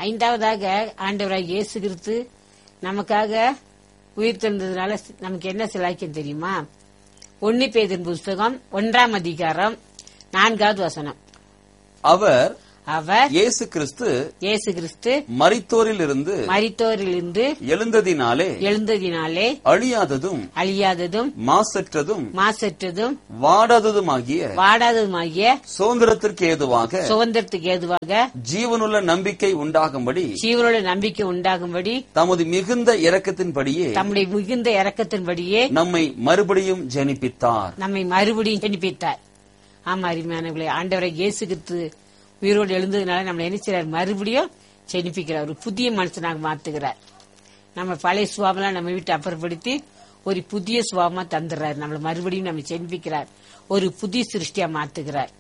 ஐந்தாவதாக ஆண்டவராக இயேசு கிறிஸ்து நமக்காக உயிர் தந்ததுனால நமக்கு என்ன சிலாக்கியம் தெரியுமா ஒன்னு பேதின் புஸ்தகம் ஒன்றாம் அதிகாரம் நான்காவது வசனம் அவர் அவர் இயேசு கிறிஸ்து இயேசு கிறிஸ்து மரித்தோரில் இருந்து மரித்தோரிலிருந்து எழுந்ததினாலே எழுந்ததினாலே அழியாததும் அழியாததும் மாசற்றதும் மாசற்றதும் வாடாததுமாகிய வாடாததுமாகிய சுதந்திரத்திற்கு ஏதுவாக சுதந்திரத்துக்கு ஏதுவாக ஜீவனுள்ள நம்பிக்கை உண்டாகும்படி ஜீவனோட நம்பிக்கை உண்டாகும்படி தமது மிகுந்த இரக்கத்தின்படியே தம்முடைய மிகுந்த இரக்கத்தின்படியே நம்மை மறுபடியும் ஜனிப்பித்தார் நம்மை மறுபடியும் ஜெனிப்பித்தார் ஆமா அருமையானவர்களே ஆண்டவரை இயேசு கிறிஸ்து உயிரோடு எழுந்ததுனால நம்மளை என்ன செய்றார் மறுபடியும் ஜெனிப்பிக்கிறார் ஒரு புதிய மனுஷனாக மாத்துகிறார் நம்ம பழைய சுவாமெல்லாம் நம்ம வீட்டை அப்புறப்படுத்தி ஒரு புதிய சுவாமா தந்துடுறார் நம்மளை மறுபடியும் நம்ம ஜெனிப்பிக்கிறார் ஒரு புதிய சிருஷ்டியா மாத்துகிறார்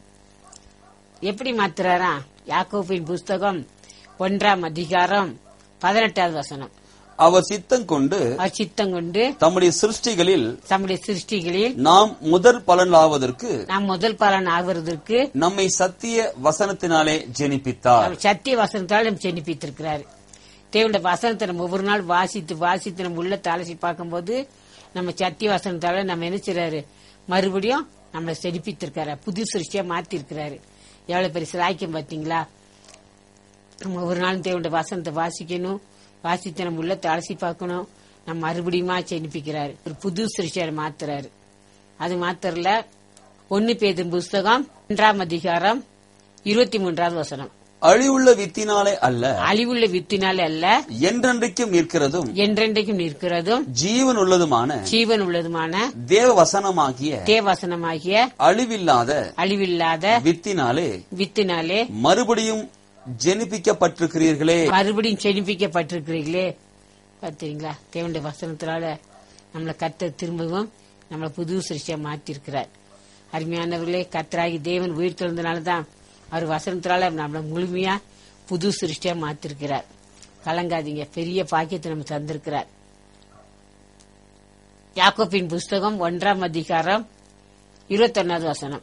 எப்படி மாத்துறாரா யாக்கோபின் புஸ்தகம் ஒன்றாம் அதிகாரம் பதினெட்டாவது வசனம் அவர் சித்தம் கொண்டு அவர் சித்தம் கொண்டு தம்முடைய சிருஷ்டிகளில் தம்முடைய சிருஷ்டிகளில் நாம் முதற் பலனாவதற்கு நாம் முதல் பலன் ஆகுறதற்கு நம்மை சத்திய வசனத்தினாலே ஜெனிப்பித்தார் அவர் சத்திய வசனத்தால் நம்ம சென்னிப்பித்திருக்கிறாரு தேவனுடைய வசனத்தை நம்ம ஒவ்வொரு நாள் வாசித்து வாசித்து நம்ம உள்ள அலசி பார்க்கும்போது நம்ம சத்திய வசனத்தால நம்ம என்ன செய்றாரு மறுபடியும் நம்மளை செழிப்பித்திருக்காரு புது சிருஷ்டியா மாத்தி இருக்கிறாரு எவ்வளவு பெரிய சிலாய்க்கம் பாத்தீங்களா நம்ம ஒவ்வொரு நாளும் தேவனுடைய வசனத்தை வாசிக்கணும் வாசித்து நம்ம உள்ள அலசி பார்க்கணும் நம்ம மறுபடியுமா செழிப்பிக்கிறாரு ஒரு புது சிருஷ்டியா மாத்துறாரு அது மாத்திரல ஒன்னு பேதின் புஸ்தகம் ஒன்றாம் அதிகாரம் இருபத்தி மூன்றாவது வசனம் அழிவுள்ள வித்தினாலே அல்ல அழிவுள்ள வித்தினாலே அல்ல என்றென்றைக்கும் நிற்கிறதும் என்றென்றைக்கும் நிற்கிறதும் ஜீவன் உள்ளதுமான ஜீவன் உள்ளதுமான தேவ வசனமாகிய தேவசனமாகிய அழிவில்லாத அழிவில்லாத வித்தினாலே வித்தினாலே மறுபடியும் ஜெனிப்பிக்கப்பட்டிருக்கிறீர்களே மறுபடியும் செழிப்பிக்கப்பட்டிருக்கிறீர்களே பார்த்தீங்களா தேவனுடைய வசனத்தினால நம்மளை கத்த திரும்பவும் நம்மளை புது சிருஷ்டியா மாத்திருக்கிறார் அருமையானவர்களே கத்தராகி தேவன் உயிர் திறந்தனால தான் அவர் வசனத்தினால நம்மளை முழுமையா புது சிருஷ்டியா மாத்திருக்கிறார் கலங்காதீங்க பெரிய பாக்கியத்தை நம்ம தந்திருக்கிறார் யாக்கோப்பின் புஸ்தகம் ஒன்றாம் அதிகாரம் இருபத்தொன்னாவது வசனம்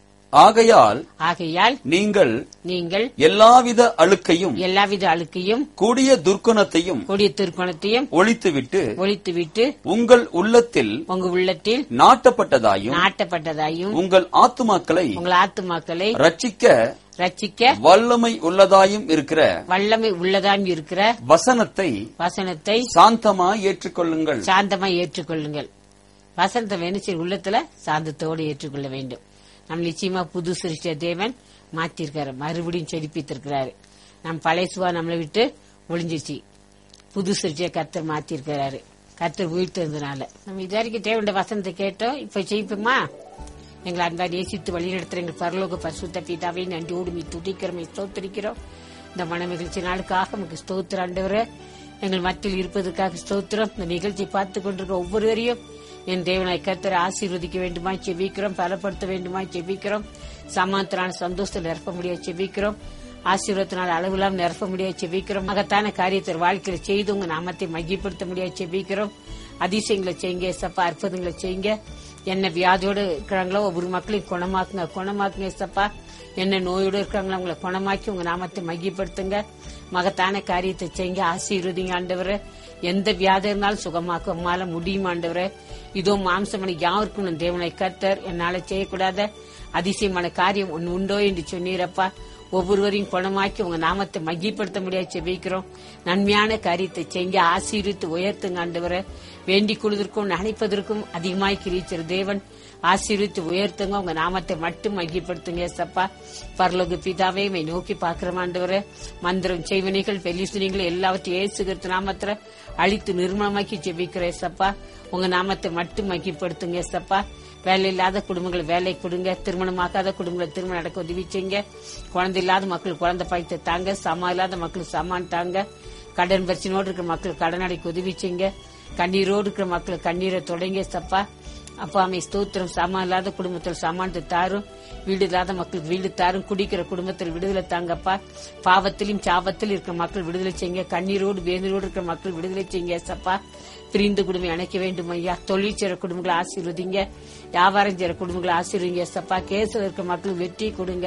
ஆகையால் ஆகையால் நீங்கள் நீங்கள் எல்லாவித அழுக்கையும் எல்லாவித அழுக்கையும் கொடிய துர்க்குணத்தையும் கொடிய திருக்கோணத்தையும் ஒழித்துவிட்டு ஒழித்துவிட்டு உங்கள் உள்ளத்தில் உங்க உள்ளத்தில் நாட்டப்பட்டதாயும் நாட்டப்பட்டதாயும் உங்கள் ஆத்துமாக்களை உங்கள் ஆத்துமாக்களை ரட்சிக்க ரட்சிக்க வல்லமை உள்ளதாயும் இருக்கிற வல்லமை உள்ளதாயும் இருக்கிற வசனத்தை வசனத்தை சாந்தமாய் ஏற்றுக்கொள்ளுங்கள் சாந்தமாய் ஏற்றுக்கொள்ளுங்கள் வசனத்தை வேணுச்சு உள்ளத்துல சாந்தத்தோடு ஏற்றுக்கொள்ள வேண்டும் நம்ம நிச்சயமா புது சிருஷ்டிய தேவன் மாத்திருக்காரு மறுபடியும் செழிப்பித்திருக்கிறாரு நம் பழைய சுவா நம்மளை விட்டு ஒளிஞ்சிச்சு புது சிருஷ்டிய கர்த்தர் மாத்திருக்கிறாரு கர்த்தர் உயிர்த்ததுனால நம்ம இது வரைக்கும் தேவனுடைய வசனத்தை கேட்டோம் இப்ப ஜெயிப்போமா எங்களை அன்பா நேசித்து வழிநடத்துற எங்கள் பரலோக பரிசுத்த பிதாவை நன்றியோடு மீ துதிக்கிறோம் ஸ்தோத்திரிக்கிறோம் இந்த மன நிகழ்ச்சி நாளுக்காக நமக்கு ஸ்தோத்திர ஆண்டவரே எங்கள் மத்தியில் இருப்பதற்காக ஸ்தோத்திரம் இந்த நிகழ்ச்சி பார்த்து கொண்டிருக்க ஒவ்வொருவரையும் என் தேவனாய் கர்த்தரை ஆசீர்வதிக்க வேண்டுமா செபிக்கிறோம் பலப்படுத்த வேண்டுமா செபிக்கிறோம் சமாந்தரான சந்தோஷத்தில் நிரப்ப முடியாது செபிக்கிறோம் ஆசீர்வாதத்தினால் அளவில்லாம் நிரப்ப முடியாது செபிக்கிறோம் மகத்தான காரியத்தை வாழ்க்கையில செய்து உங்க நாமத்தை மையப்படுத்த முடியாது செபிக்கிறோம் அதிசயங்களை செய்யுங்க சப்பா அற்புதங்களை செய்யுங்க என்ன வியாதியோடு இருக்கிறாங்களோ ஒவ்வொரு மக்களையும் குணமாக்குங்க குணமாக்குங்க சப்பா என்ன நோயோடு இருக்கிறாங்களோ அவங்களை குணமாக்கி உங்க நாமத்தை மையப்படுத்துங்க மகத்தான காரியத்தை செய்யுங்க ஆசீர்வதிங்க ஆண்டவரை எந்த வியாதி இருந்தாலும் சுகமாக்க உம்மால முடியும் ஆண்டவரே இதோ மாம்சமனை யாருக்கும் நான் தேவனை கர்த்தர் என்னால செய்யக்கூடாத அதிசயமான காரியம் ஒன்னு உண்டோ என்று சொன்னீரப்பா ஒவ்வொருவரையும் குணமாக்கி உங்க நாமத்தை மையப்படுத்த முடியாது செபிக்கிறோம் நன்மையான காரியத்தை செய்ய ஆசீர்வித்து உயர்த்துங்க ஆண்டவரை வேண்டிக் கொள்வதற்கும் நினைப்பதற்கும் அதிகமாய் கிரீச்சர் தேவன் ஆசீர்வித்து உயர்த்துங்க உங்க நாமத்தை மட்டும் மையப்படுத்துங்க சப்பா பரலோக பிதாவே மை நோக்கி பாக்குற ஆண்டவரை மந்திரம் செய்வனைகள் பெலிசுனிகள் எல்லாவற்றையும் ஏசுகிறது நாமத்துல அழித்து நிர்மலமாக்கி ஜெபிக்கிறேன் சப்பா உங்க நாமத்தை மட்டும் மகிப்படுத்துங்க சப்பா வேலை இல்லாத குடும்பங்களை வேலை கொடுங்க திருமணமாக்காத குடும்பங்களை திருமணம் நடக்க உதவி செய்யுங்க குழந்தை இல்லாத மக்கள் குழந்தை பாய்த்து தாங்க சமா இல்லாத மக்கள் சமான் தாங்க கடன் பிரச்சனையோடு இருக்கிற மக்கள் கடன் அடைக்க உதவி செய்யுங்க கண்ணீரோடு இருக்கிற மக்கள் கண்ணீரை தொடங்க சப்பா அப்பா அம்மை ஸ்தோத்திரம் சாமான் இல்லாத குடும்பத்தில் சாமானத்தை தாரும் வீடு இல்லாத மக்களுக்கு வீடு தாரும் குடிக்கிற குடும்பத்தில் விடுதலை தாங்கப்பா பாவத்திலும் சாபத்தில் இருக்கிற மக்கள் விடுதலை செய்யுங்க கண்ணீரோடு வேதனோடு இருக்கிற மக்கள் விடுதலை செய்யுங்க சப்பா பிரிந்து குடும்பம் அணைக்க வேண்டும் ஐயா தொழில் செய்ற குடும்பங்களை ஆசீர்வதிங்க வியாபாரம் செய்யற குடும்பங்களை ஆசீர்வதிங்க சப்பா கேசில் இருக்க மக்கள் வெற்றி கொடுங்க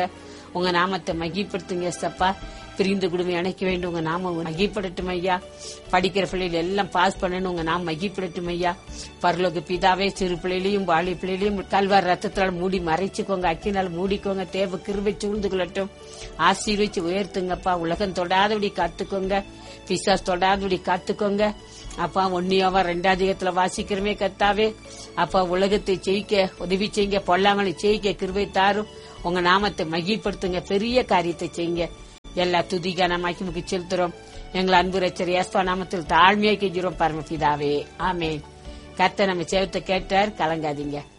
உங்க நாமத்தை மகிப்படுத்துங்க ஏசப்பா பிரிந்து குடும்பம் இணைக்க வேண்டும் உங்க நாம மகிப்படட்டும் ஐயா படிக்கிற பிள்ளைகள் எல்லாம் பாஸ் பண்ணணும் உங்க நாம மகிப்படட்டும் ஐயா பரலோக பிதாவே சிறு பிள்ளைகளையும் வாலி பிள்ளைகளையும் கல்வார் ரத்தத்தால் மூடி மறைச்சுக்கோங்க அக்கினால் மூடிக்கோங்க தேவ கிருபை சூழ்ந்து கொள்ளட்டும் ஆசீர்வச்சு உயர்த்துங்கப்பா உலகம் தொடாதபடி காத்துக்கோங்க பிசாஸ் தொடாதபடி காத்துக்கோங்க அப்பா ஒன்னியாவா ரெண்டாதிகத்துல வாசிக்கிறமே கத்தாவே அப்பா உலகத்தை ஜெயிக்க உதவி செய்யுங்க பொல்லாங்கனை ஜெயிக்க கிருபை தாரும் உங்க நாமத்தை மகிழ்படுத்துங்க பெரிய காரியத்தை செய்யுங்க எல்லா துதிகான மகிமுக்கு செலுத்துறோம் எங்கள் அன்பு ரச்சர் ஏஸ்பா நாமத்தில் தாழ்மையாக கெஞ்சுறோம் பரமபிதாவே ஆமே கத்த நம்ம சேவத்தை கேட்டார் கலங்காதீங்க